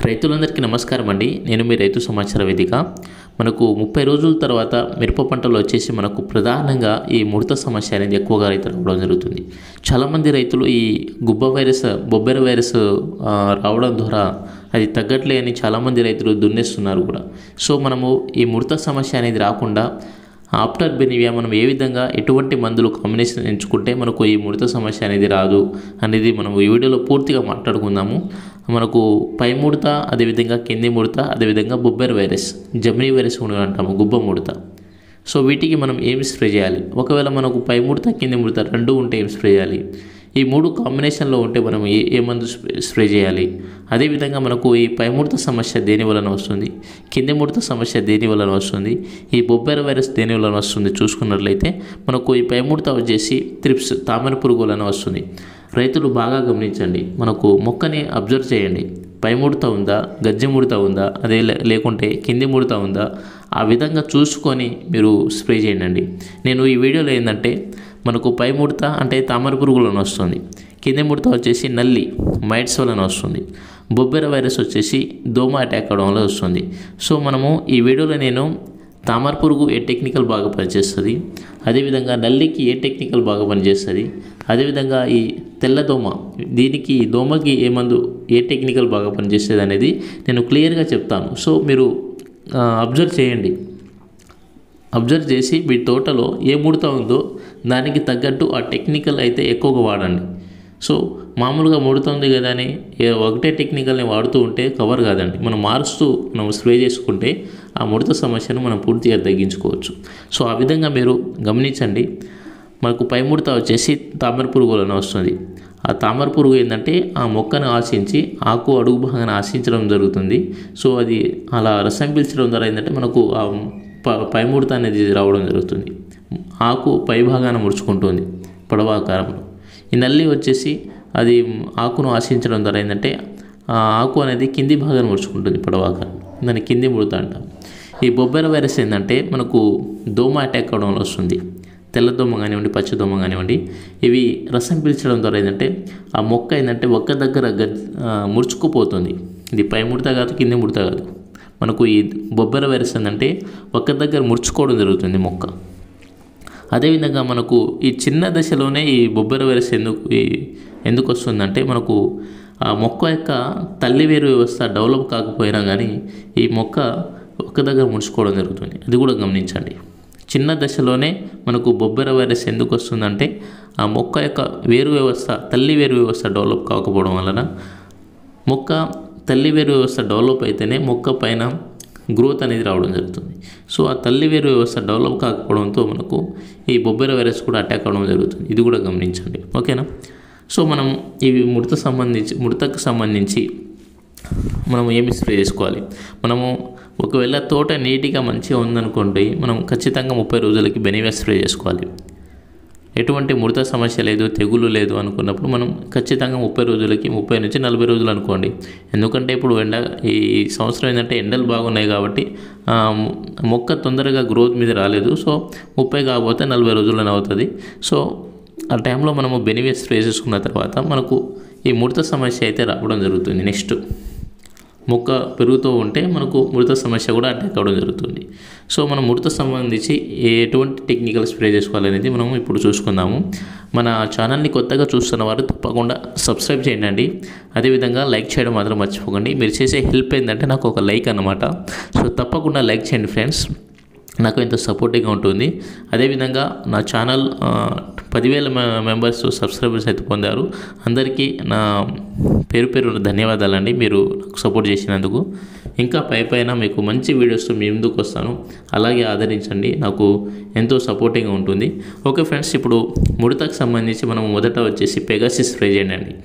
రైతులందరికీ నమస్కారం అండి నేను మీ రైతు సమాచార వేదిక మనకు ముప్పై రోజుల తర్వాత మిరప పంటలు వచ్చేసి మనకు ప్రధానంగా ఈ ముడత సమస్య అనేది ఎక్కువగా రైతులు రావడం జరుగుతుంది చాలామంది రైతులు ఈ గుబ్బ వైరస్ బొబ్బెర వైరస్ ఆ, రావడం ద్వారా అది తగ్గట్లే అని చాలామంది రైతులు దున్నేస్తున్నారు కూడా సో మనము ఈ ముడత సమస్య అనేది రాకుండా ఆఫ్టర్ బెనివియా మనం ఏ విధంగా ఎటువంటి మందులు కాంబినేషన్ ఎంచుకుంటే మనకు ఈ ముడత సమస్య అనేది రాదు అనేది మనం ఈ వీడియోలో పూర్తిగా మాట్లాడుకుందాము మనకు పై ముడత అదేవిధంగా కింది ముడత అదేవిధంగా బొబ్బెర వైరస్ జమినీ వైరస్ కూడా అంటాము గుబ్బ ముడత సో వీటికి మనం ఏం స్ప్రే చేయాలి ఒకవేళ మనకు పై ముడత కింది ముడత రెండు ఉంటే ఏం స్ప్రే చేయాలి ఈ మూడు కాంబినేషన్లో ఉంటే మనం ఏ ఏ మందు స్ప్రే- స్ప్రే చేయాలి అదేవిధంగా మనకు ఈ పై ముడత సమస్య దేని వలన వస్తుంది కింది ముడత సమస్య దేని వలన వస్తుంది ఈ బొబ్బెర వైరస్ దేని వలన వస్తుంది చూసుకున్నట్లయితే మనకు ఈ పై ముడత వచ్చేసి త్రిప్స్ తామర పురుగు వలన వస్తుంది రైతులు బాగా గమనించండి మనకు మొక్కని అబ్జర్వ్ చేయండి పై ముడత ఉందా గజ్జె ముడత ఉందా అదే లే- లేకుంటే కింది ముడత ఉందా ఆ విధంగా చూసుకొని మీరు స్ప్రే చేయండి నేను ఈ వీడియోలో ఏంటంటే మనకు పై ముడత అంటే తామర పురుగులను వస్తుంది కింది ముడత వచ్చేసి నల్లి మైట్స్ వలన వస్తుంది బొబ్బెర వైరస్ వచ్చేసి దోమ అటాక్ అవడం వల్ల వస్తుంది సో మనము ఈ వీడియోలో నేను తామర పురుగు ఏ టెక్నికల్ బాగా పనిచేస్తుంది అదేవిధంగా నల్లికి ఏ టెక్నికల్ బాగా పనిచేస్తుంది అదేవిధంగా ఈ తెల్లదోమ దీనికి ఈ దోమకి ఏ మందు ఏ టెక్నికల్ బాగా పనిచేస్తుంది అనేది నేను క్లియర్గా చెప్తాను సో మీరు అబ్జర్వ్ చేయండి అబ్జర్వ్ చేసి మీ తోటలో ఏ ముడత ఉందో దానికి తగ్గట్టు ఆ టెక్నికల్ అయితే ఎక్కువగా వాడండి సో మామూలుగా ముడత ఉంది కదా అని ఏ ఒకటే టెక్నికల్ని వాడుతూ ఉంటే కవర్ కాదండి మనం మారుస్తూ మనం స్ప్రే చేసుకుంటే ఆ ముడత సమస్యను మనం పూర్తిగా తగ్గించుకోవచ్చు సో ఆ విధంగా మీరు గమనించండి మనకు పై ముడత వచ్చేసి తామర పురుగు వలన వస్తుంది ఆ తామర పురుగు ఏంటంటే ఆ మొక్కను ఆశించి ఆకు అడుగు భాగాన్ని ఆశించడం జరుగుతుంది సో అది అలా రసం పీల్చడం ద్వారా ఏంటంటే మనకు ఆ ప- పై ముడత అనేది రావడం జరుగుతుంది ఆకు పై భాగాన ముడుచుకుంటుంది పొడవాకారంలో ఈ నల్లి వచ్చేసి అది ఆకును ఆశించడం ద్వారా ఏంటంటే ఆ ఆకు అనేది కింది భాగాన్ని ముడుచుకుంటుంది పొడవాకారం దాన్ని కింది ముడత అంటాం ఈ బొబ్బెర వైరస్ ఏంటంటే మనకు దోమ అటాక్ అవడం వల్ల వస్తుంది తెల్లదోమ కానివ్వండి పచ్చదోమ కానివ్వండి ఇవి రసం పీల్చడం ద్వారా ఏంటంటే ఆ మొక్క ఏంటంటే ఒక్క దగ్గర గజ్ ఆ, ముడుచుకుపోతుంది ఇది పై ముడత కాదు కింది ముడత కాదు మనకు ఈ బొబ్బెర వైరస్ ఏంటంటే ఒక్క దగ్గర ముడుచుకోవడం జరుగుతుంది మొక్క అదేవిధంగా మనకు ఈ చిన్న దశలోనే ఈ బొబ్బెర వైరస్ ఎందుకు ఈ- ఎందుకు వస్తుందంటే మనకు ఆ మొక్క యొక్క తల్లి వేరు వ్యవస్థ డెవలప్ కాకపోయినా కానీ ఈ మొక్క ఒక్క దగ్గర ముడుచుకోవడం జరుగుతుంది అది కూడా గమనించండి చిన్న దశలోనే మనకు బొబ్బెర వైరస్ ఎందుకు వస్తుందంటే ఆ మొక్క యొక్క వేరు వ్యవస్థ తల్లి వేరు వ్యవస్థ డెవలప్ కాకపోవడం వలన మొక్క తల్లి వేరు వ్యవస్థ డెవలప్ అయితేనే మొక్క పైన గ్రోత్ అనేది రావడం జరుగుతుంది సో ఆ తల్లి వేరు వ్యవస్థ డెవలప్ కాకపోవడంతో మనకు ఈ బొబ్బెర వైరస్ కూడా అటాక్ అవ్వడం జరుగుతుంది ఇది కూడా గమనించండి ఓకేనా సో మనం ఇవి ముడత సంబంధించి ముడతకు సంబంధించి మనం ఏమి స్ప్రే చేసుకోవాలి మనము ఒకవేళ తోట నీట్గా మంచిగా ఉందనుకోండి మనం ఖచ్చితంగా ముప్పై రోజులకి బెనివా స్ప్రే చేసుకోవాలి ఎటువంటి ముడత సమస్య లేదు తెగులు లేదు అనుకున్నప్పుడు మనం ఖచ్చితంగా ముప్పై రోజులకి ముప్పై నుంచి నలభై రోజులు అనుకోండి ఎందుకంటే ఇప్పుడు ఎండ ఈ సంవత్సరం ఏంటంటే ఎండలు బాగున్నాయి కాబట్టి ఆ, మొక్క తొందరగా గ్రోత్ మీద రాలేదు సో ముప్పై కాకపోతే నలభై రోజులని అవుతుంది సో ఆ టైంలో మనము బెనిఫిట్ స్ప్రే చేసుకున్న తర్వాత మనకు ఈ ముడత సమస్య అయితే రావడం జరుగుతుంది నెక్స్ట్ మొక్క పెరుగుతూ ఉంటే మనకు ముడత సమస్య కూడా అటాక్ అవ్వడం జరుగుతుంది సో మనం ముడత సంబంధించి ఎటువంటి టెక్నికల్ స్ప్రే చేసుకోవాలనేది మనం ఇప్పుడు చూసుకుందాము మన ఛానల్ని కొత్తగా చూస్తున్న వారు తప్పకుండా సబ్స్క్రైబ్ చేయండి అదేవిధంగా లైక్ చేయడం మాత్రం మర్చిపోకండి మీరు చేసే హెల్ప్ ఏంటంటే నాకు ఒక లైక్ అన్నమాట సో తప్పకుండా లైక్ చేయండి ఫ్రెండ్స్ నాకు ఎంతో సపోర్టివ్గా ఉంటుంది అదేవిధంగా నా ఛానల్ ఆ, పదివేల మె- మెంబర్స్ సబ్స్క్రైబర్స్ అయితే పొందారు అందరికీ నా పేరు పేరు ధన్యవాదాలండి మీరు నాకు సపోర్ట్ చేసినందుకు ఇంకా పై పైన మీకు మంచి వీడియోస్ మీ ముందుకు వస్తాను అలాగే ఆదరించండి నాకు ఎంతో సపోర్టింగ్గా ఉంటుంది ఓకే ఫ్రెండ్స్ ఇప్పుడు ముడతకు సంబంధించి మనం మొదట వచ్చేసి పెగాసిస్ స్ప్రే చేయండి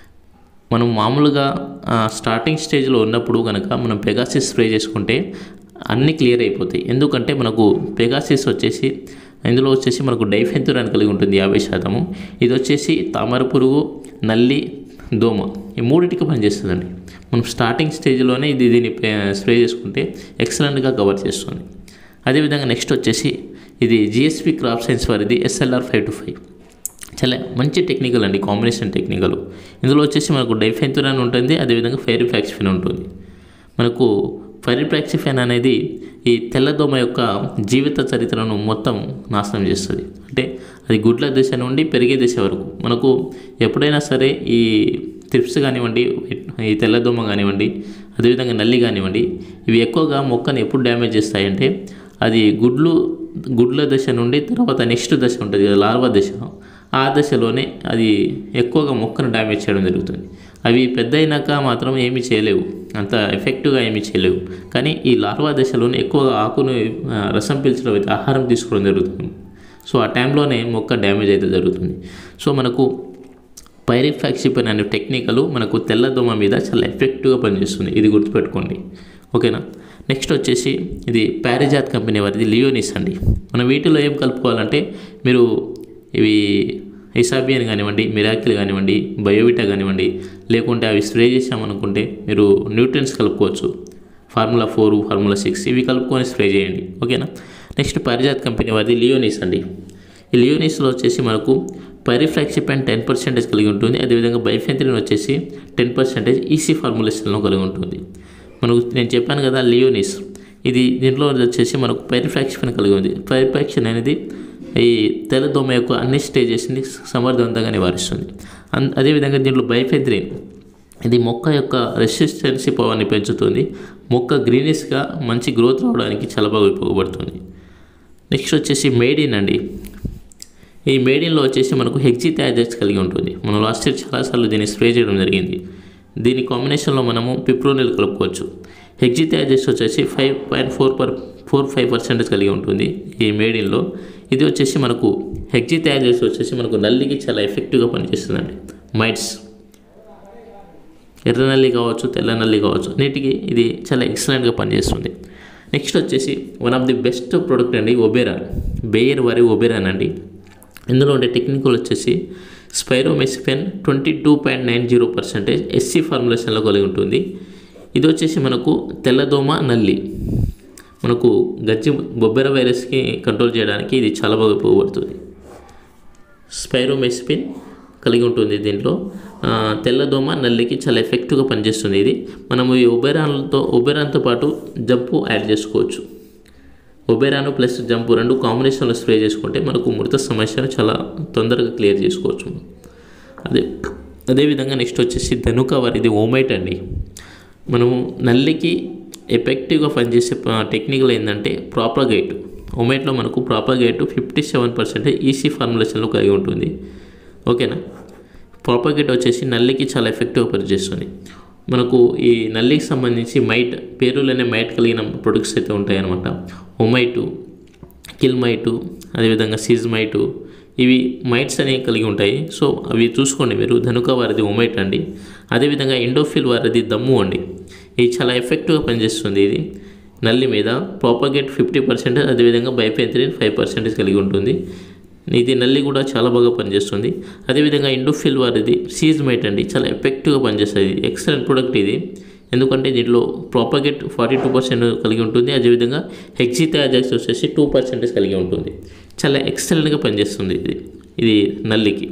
మనం మామూలుగా ఆ, స్టార్టింగ్ స్టేజ్లో ఉన్నప్పుడు కనుక మనం పెగాసిస్ స్ప్రే చేసుకుంటే అన్నీ క్లియర్ అయిపోతాయి ఎందుకంటే మనకు పెగాసిస్ వచ్చేసి ఇందులో వచ్చేసి మనకు డైఫెంతురాన్ కలిగి ఉంటుంది యాభై శాతము ఇది వచ్చేసి తామర పురుగు నల్లి దోమ ఈ మూడింటికి పనిచేస్తుందండి మనం స్టార్టింగ్ స్టేజ్లోనే ఇది దీన్ని పే- స్ప్రే చేసుకుంటే ఎక్సలెంట్గా కవర్ చేస్తుంది అదేవిధంగా నెక్స్ట్ వచ్చేసి ఇది జిఎస్పి క్రాప్ సైన్స్ వారిది ఎస్ఎల్ఆర్ ఫైవ్ టు ఫైవ్ చాలా మంచి టెక్నికల్ అండి కాంబినేషన్ టెక్నికల్ ఇందులో వచ్చేసి మనకు డైఫెంతురాన్ ఉంటుంది అదేవిధంగా ఫెయిర్ ఫ్యాక్స్ఫిన్ ఉంటుంది మనకు ఫైరిప్రాక్సిఫెన్ అనేది ఈ తెల్లదోమ యొక్క జీవిత చరిత్రను మొత్తం నాశనం చేస్తుంది అంటే అది గుడ్ల దశ నుండి పెరిగే దశ వరకు మనకు ఎప్పుడైనా సరే ఈ త్రిప్స్ కానివ్వండి ఈ తెల్లదోమ కానివ్వండి అదేవిధంగా నల్లి కానివ్వండి ఇవి ఎక్కువగా మొక్కను ఎప్పుడు డ్యామేజ్ చేస్తాయంటే అది గుడ్లు గుడ్ల దశ నుండి తర్వాత నెక్స్ట్ దశ ఉంటుంది కదా లార్వా దశ ఆ దశలోనే అది ఎక్కువగా మొక్కను డ్యామేజ్ చేయడం జరుగుతుంది అవి పెద్ద అయినాక మాత్రం ఏమీ చేయలేవు అంత ఎఫెక్టివ్గా ఏమీ చేయలేవు కానీ ఈ లార్వా దశలోనే ఎక్కువగా ఆకును ఆ, రసం పీల్చడం అయితే ఆహారం తీసుకోవడం జరుగుతుంది సో ఆ టైంలోనే మొక్క డ్యామేజ్ అయితే జరుగుతుంది సో మనకు పైరిఫాక్సిపన్ అనే టెక్నికలు మనకు తెల్లదోమ మీద చాలా ఎఫెక్టివ్గా పనిచేస్తుంది ఇది గుర్తుపెట్టుకోండి ఓకేనా నెక్స్ట్ వచ్చేసి ఇది ప్యారిజాత్ కంపెనీ వారిది లియోనిస్ అండి మనం వీటిలో ఏం కలుపుకోవాలంటే మీరు ఇవి ఇసాబియన్ కానివ్వండి మిరాకిల్ కానివ్వండి బయోవిటా కానివ్వండి లేకుంటే అవి స్ప్రే చేసామనుకుంటే మీరు న్యూట్రియన్స్ కలుపుకోవచ్చు ఫార్ములా ఫోర్ ఫార్ములా సిక్స్ ఇవి కలుపుకొని స్ప్రే చేయండి ఓకేనా నెక్స్ట్ పారిజాత్ కంపెనీ వారిది లియోనిస్ అండి ఈ లియోనిస్లో వచ్చేసి మనకు పైరిఫ్లాక్సిపెన్ టెన్ పర్సెంటేజ్ కలిగి ఉంటుంది అదేవిధంగా బైఫెంత్రిన్ వచ్చేసి టెన్ పర్సెంటేజ్ ఈసీ ఫార్ములేషన్లో కలిగి ఉంటుంది మనకు నేను చెప్పాను కదా లియోనిస్ ఇది దీంట్లో వచ్చేసి మనకు పైరిఫ్లాక్సిపెన్ కలిగి ఉంది పైరిఫ్లాక్షన్ అనేది ఈ తెల్లదోమ యొక్క అన్ని స్టేజెస్ని సమర్థవంతంగా నివారిస్తుంది అన్- అదేవిధంగా దీంట్లో బైఫెంత్రిన్ ఇది మొక్క యొక్క రెసిస్టెన్సీ పవర్ని పెంచుతుంది మొక్క గ్రీనిష్గా మంచి గ్రోత్ రావడానికి చాలా బాగా ఉపయోగపడుతుంది నెక్స్ట్ వచ్చేసి మేడిన్ అండి ఈ మేడిన్లో వచ్చేసి మనకు హెక్జీ థయాజెక్స్ కలిగి ఉంటుంది మనం లాస్ట్ ఇయర్ చాలాసార్లు దీన్ని స్ప్రే చేయడం జరిగింది దీని కాంబినేషన్లో మనము పిప్రోనిల్ కలుపుకోవచ్చు హెక్జీ థయాజెక్స్ వచ్చేసి five point four per four five percentage కలిగి ఉంటుంది ఈ మేడిన్లో ఇది వచ్చేసి మనకు హెక్జీ థయాజెక్స్ వచ్చేసి మనకు నల్లికి చాలా ఎఫెక్టివ్గా పనిచేస్తుందండి మైట్స్ ఎర్ర నల్లి కావచ్చు తెల్ల నల్లి కావచ్చు అన్నిటికీ ఇది చాలా ఎక్సలెంట్గా పనిచేస్తుంది నెక్స్ట్ వచ్చేసి one of the best product అండి ఒబెరాన్ బేయర్ వారి ఒబెరాన్ అండి ఇందులో ఉండే టెక్నికల్ వచ్చేసి spiromesifen twenty two point nine zero percentage SC ఫార్ములేషన్లో కలిగి ఉంటుంది ఇది వచ్చేసి మనకు తెల్లదోమ నల్లి మనకు గజ్జి బొబ్బెర వైరస్కి కంట్రోల్ చేయడానికి ఇది చాలా బాగా ఉపయోగపడుతుంది స్పైరోమెస్పిన్ కలిగి ఉంటుంది దీంట్లో ఆ, తెల్లదోమ నల్లికి చాలా ఎఫెక్టివ్గా పనిచేస్తుంది ఇది మనము ఈ ఒబెరాన్లతో ఒబెరాన్తో పాటు జంపు యాడ్ చేసుకోవచ్చు ఒబెరాను ప్లస్ జంపు రెండు కాంబినేషన్లో స్ప్రే చేసుకుంటే మనకు మృత సమస్యను చాలా తొందరగా క్లియర్ చేసుకోవచ్చు అదే అదేవిధంగా నెక్స్ట్ వచ్చేసి ధనుక వారిది ఓమైట్ అండి మనము నల్లికి ఎఫెక్టివ్గా పనిచేసే టెక్నికల్ ఏంటంటే ప్రాపగేట్ ఒమైట్లో మనకు propargite fifty seven percentage EC ఫార్ములేషన్లో కలిగి ఉంటుంది ఓకేనా ప్రాపగేట్ వచ్చేసి నల్లికి చాలా ఎఫెక్టివ్గా పనిచేస్తుంది మనకు ఈ నల్లికి సంబంధించి మైట్ పేరులోనే మైట్ కలిగిన ప్రొడక్ట్స్ అయితే ఉంటాయన్నమాట ఒమైటు కిల్మైటు అదేవిధంగా సిజ్మైటు ఇవి మైట్స్ అనేవి కలిగి ఉంటాయి సో అవి చూసుకోండి మీరు ధనుక వారిది ఒమైట్ అండి అదేవిధంగా ఎండోఫిల్ వారిది దమ్ము అండి ఇది చాలా ఎఫెక్టివ్గా పనిచేస్తుంది ఇది నల్లి మీద ప్రాపగేట్ ఫిఫ్టీ పర్సెంటేజ్ అదేవిధంగా బైపెంత్రిన్ ఫైవ్ పర్సెంటేజ్ కలిగి ఉంటుంది ఇది నల్లి కూడా చాలా బాగా పనిచేస్తుంది అదేవిధంగా ఇండోఫిల్ వారిది సీజ్ మైట్ అండి చాలా ఎఫెక్టివ్గా పనిచేస్తుంది ఇది ఎక్సలెంట్ ప్రోడక్ట్ ఇది ఎందుకంటే దీంట్లో ప్రాపగేట్ ఫార్టీ టూ పర్సెంట్ కలిగి ఉంటుంది అదేవిధంగా హెక్సిథాజాక్స్ వచ్చేసి టూ పర్సెంటేజ్ కలిగి ఉంటుంది చాలా ఎక్సలెంట్గా పనిచేస్తుంది ఇది ఇది నల్లికి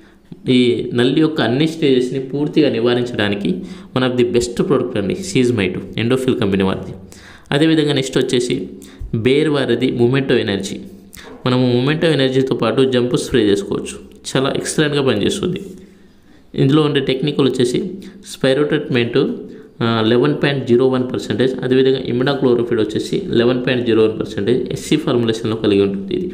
ఈ నల్లి యొక్క అన్ని స్టేజెస్ని పూర్తిగా నివారించడానికి one of the best product అండి సీజ్ మైట్ ఎండోఫిల్ కంపెనీ వారిది అదేవిధంగా నెక్స్ట్ వచ్చేసి బేర్ వారిది మూమెంటో ఎనర్జీ మనము మూమెంటో ఎనర్జీతో పాటు జంప్ స్ప్రే చేసుకోవచ్చు చాలా ఎక్సలెంట్గా పనిచేస్తుంది ఇందులో ఉండే టెక్నికల్ వచ్చేసి spirotetramat eleven point zero one percentage అదేవిధంగా ఇమిడాక్లోరోఫిడ్ వచ్చేసి eleven point zero one percentage SC ఫార్ములేషన్లో కలిగి ఉంటుంది ఇది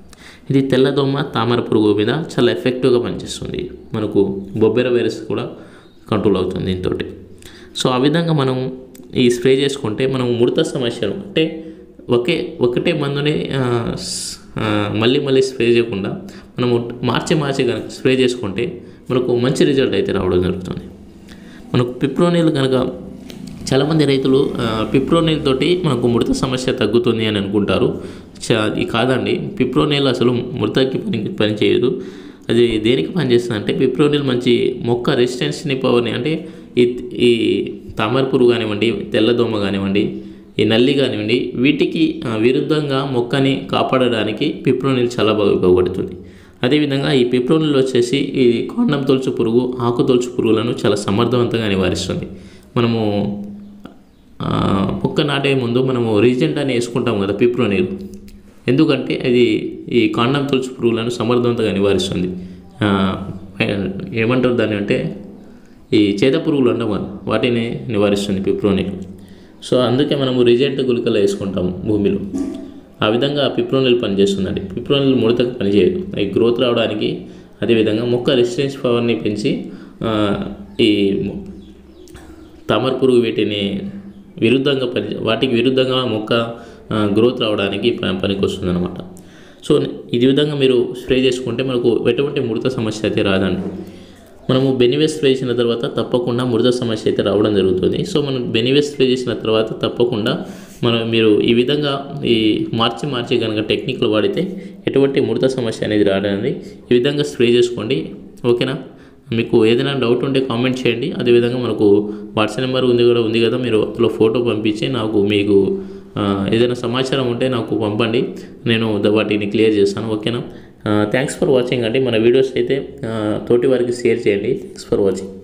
ఇది తెల్లదోమ తామర పురుగు మీద చాలా ఎఫెక్టివ్గా పనిచేస్తుంది మనకు బొబ్బెర వైరస్ కూడా కంట్రోల్ అవుతుంది దీంతో సో ఆ విధంగా మనం ఈ స్ప్రే చేసుకుంటే మనం ముడత సమస్యను అంటే ఒకే ఒకటే మందుని ఆ, స్- ఆ, మళ్ళీ మళ్ళీ స్ప్రే చేయకుండా మనము మార్చి మార్చి కనుక స్ప్రే చేసుకుంటే మనకు మంచి రిజల్ట్ అయితే రావడం జరుగుతుంది మనకు పిప్రోనిల్ కనుక చాలామంది రైతులు ఆ, పిప్రోనిల్ తోటి మనకు ముడత సమస్య తగ్గుతుంది అని అనుకుంటారు చా- అది కాదండి పిప్రోనిల్ అసలు ముడతకి పని పని చేయదు అది దేనికి పనిచేస్తుంది అంటే పిప్రోనిల్ మంచి మొక్క రెసిస్టెన్స్ని పవర్ని అంటే ఈ ఈ తామర పురుగు కానివ్వండి తెల్లదోమ కానివ్వండి ఈ నల్లి కానివ్వండి వీటికి ఆ, విరుద్ధంగా మొక్కని కాపాడడానికి పిప్రోనిల్ చాలా బాగా ఉపయోగపడుతుంది అదేవిధంగా ఈ పిప్రోనిల్ వచ్చేసి ఈ కాండం తొలుచు పురుగు ఆకు తొలుచు పురుగులను చాలా సమర్థవంతంగా నివారిస్తుంది మనము ఆ, మొక్క నాటే ముందు మనము రీజెంట్ అని వేసుకుంటాం కదా పిప్రోనీరు ఎందుకంటే అది ఈ కాండం తులుచు పురుగులను సమర్థవంతంగా నివారిస్తుంది ఆ, ఏమంటారు దాన్ని అంటే ఈ చేత పురుగులు ఉండవు కదా వాటిని నివారిస్తుంది పిప్రోనిల్ సో అందుకే మనము రిజెంట్ గుళికలు వేసుకుంటాము భూమిలో ఆ విధంగా పిప్రోనిల్ పనిచేస్తుందండి పిప్రోనిల్ ముడతకు పనిచేయదు అవి గ్రోత్ రావడానికి అదేవిధంగా మొక్క రెసిస్టెన్స్ పవర్ని పెంచి ఆ, ఈ మొ- తామర పురుగు వీటిని విరుద్ధంగా పని వాటికి విరుద్ధంగా మొక్క ఆ, గ్రోత్ రావడానికి ప- పనికొస్తుంది అనమాట సో ఇది విధంగా మీరు స్ప్రే చేసుకుంటే మనకు ఎటువంటి ముడత సమస్య అయితే రాదండి మనము బెనివేస్ స్ప్రే చేసిన తర్వాత తప్పకుండా ముడత సమస్య అయితే రావడం జరుగుతుంది సో మనం బెనివేస్ స్ప్రే చేసిన తర్వాత తప్పకుండా మనం మీరు ఈ విధంగా ఈ మార్చి మార్చి కనుక టెక్నిక్లు వాడితే ఎటువంటి ముడత సమస్య అనేది రాదండి ఈ విధంగా స్ప్రే చేసుకోండి ఓకేనా మీకు ఏదైనా డౌట్ ఉంటే కామెంట్ చేయండి అదేవిధంగా మనకు వాట్సాప్ నెంబర్ ఉంది కూడా ఉంది కదా మీరు అందులో ఫోటో పంపించి నాకు మీకు ఆ, ఏదైనా సమాచారం ఉంటే నాకు పంపండి నేను ద- వాటిని క్లియర్ చేస్తాను ఓకేనా థ్యాంక్స్ ఫర్ వాచింగ్ అండి మన వీడియోస్ అయితే ఆ, తోటి వారికి షేర్ చేయండి థ్యాంక్స్ ఫర్ వాచింగ్